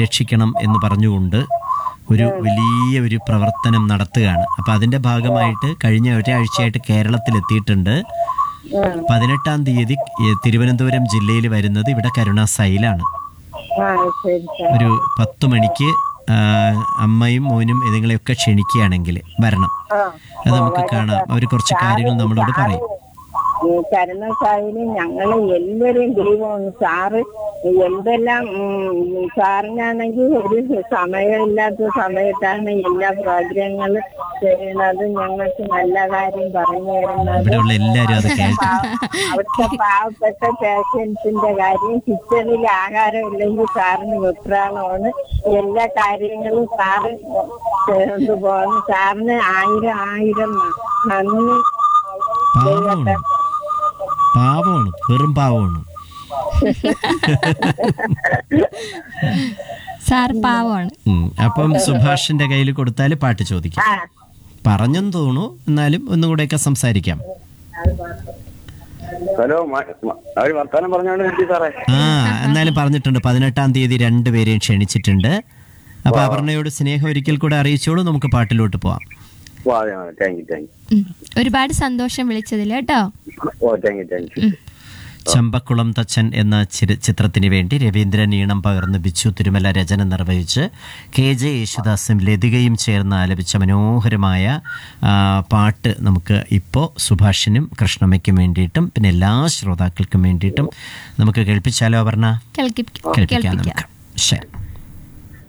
രക്ഷിക്കണം എന്ന് പറഞ്ഞുകൊണ്ട് ഒരു വലിയ ഒരു പ്രവർത്തനം നടത്തുകയാണ് അപ്പോൾ അതിൻ്റെ ഭാഗമായിട്ട് കഴിഞ്ഞ ഒരാഴ്ചയായിട്ട് കേരളത്തിലെത്തിയിട്ടുണ്ട് ഉം. പതിനെട്ടാം തീയതി ഈ തിരുവനന്തപുരം ജില്ലയിൽ വരുന്നത് ഇവിടെ കരുണാസൈലാണ് ആ ശരി സാർ ഒരു പത്ത് മണിക്ക് ആ, അമ്മയും മോനും ഇതുങ്ങളെയൊക്കെ ക്ഷണിക്കുകയാണെങ്കിൽ വരണം ആ അത് നമുക്ക് കാണാം അവർ കുറച്ച് കാര്യങ്ങൾ നമ്മളോട് പറയും ഈ കരുണസായിന് ഞങ്ങള് എല്ലാവരും ദൈവമാണ് സാറ് എന്തെല്ലാം ഉം, സാറിനാണെങ്കിൽ ഒരു സമയമില്ലാത്ത സമയത്താണ് എല്ലാ പ്രോഗ്രാമുകളും ചെയ്യുന്നത് ഞങ്ങൾക്ക് നല്ല കാര്യം പറഞ്ഞു തരുന്നത് ഇവിടെയുള്ള എല്ലാവരും അത് കേൾക്കും അവിടുത്തെ പാവപ്പെട്ട പേഷ്യൻസിന്റെ കാര്യം കിച്ചണിൽ ആഹാരം ഇല്ലെങ്കിൽ സാറിന് വെപ്രാളമാണ് എല്ലാ കാര്യങ്ങളും സാറ് ചെയ്തു പോകുന്നു സാറിന് ആയിരം ആയിരം നന്ദി പാവമാണ് പാവമാണ് വെറും പാവമാണ് സാർ പാവമാണ് ഉം. അപ്പം സുഭാഷിന്റെ കയ്യിൽ കൊടുത്താൽ പാട്ട് ചോദിക്കാം ആ പറഞ്ഞെന്ന് തോന്നുന്നു എന്നാലും ഒന്നുകൂടെയൊക്കെ സംസാരിക്കാം ഹലോ മ- മ- അവര് വർത്താനം പറഞ്ഞോണ്ട് കിട്ടി സാറേ ആ എന്നാലും പറഞ്ഞിട്ടുണ്ട് പതിനെട്ടാം തീയതി രണ്ടുപേരെയും ക്ഷണിച്ചിട്ടുണ്ട് അപ്പൊ അപർണയോട് സ്നേഹം ഒരിക്കൽ കൂടെ അറിയിച്ചോളൂ നമുക്ക് പാട്ടിലോട്ട് പോവാം ഓ അതെ താങ്ക് യു താങ്ക് ഉം. ഒരുപാട് സന്തോഷം വിളിച്ചതിൽ കേട്ടോ you oh thank you thank you Champakkulam Thachan എന്ന ചിര- ചിത്രത്തിന് വേണ്ടി രവീന്ദ്രൻ ഈണം പകർന്ന് ബിച്ചു തിരുമല രചന നിർവഹിച്ച് കെ ജെ യേശുദാസും ലതികയും ചേർന്ന് ആലപിച്ച മനോഹരമായ ആ, പാട്ട് നമുക്ക് ഇപ്പോൾ സുഭാഷിനും കൃഷ്ണമ്മയ്ക്കും വേണ്ടിയിട്ടും പിന്നെ എല്ലാ ശ്രോതാക്കൾക്കും വേണ്ടിയിട്ടും നമുക്ക് കേൾപ്പിച്ചാലോ അപർണ കേൾപ്പിക്കാം കേൾപ്പിക്കാം കേൾപ്പിക്കാം നമുക്ക് ശരി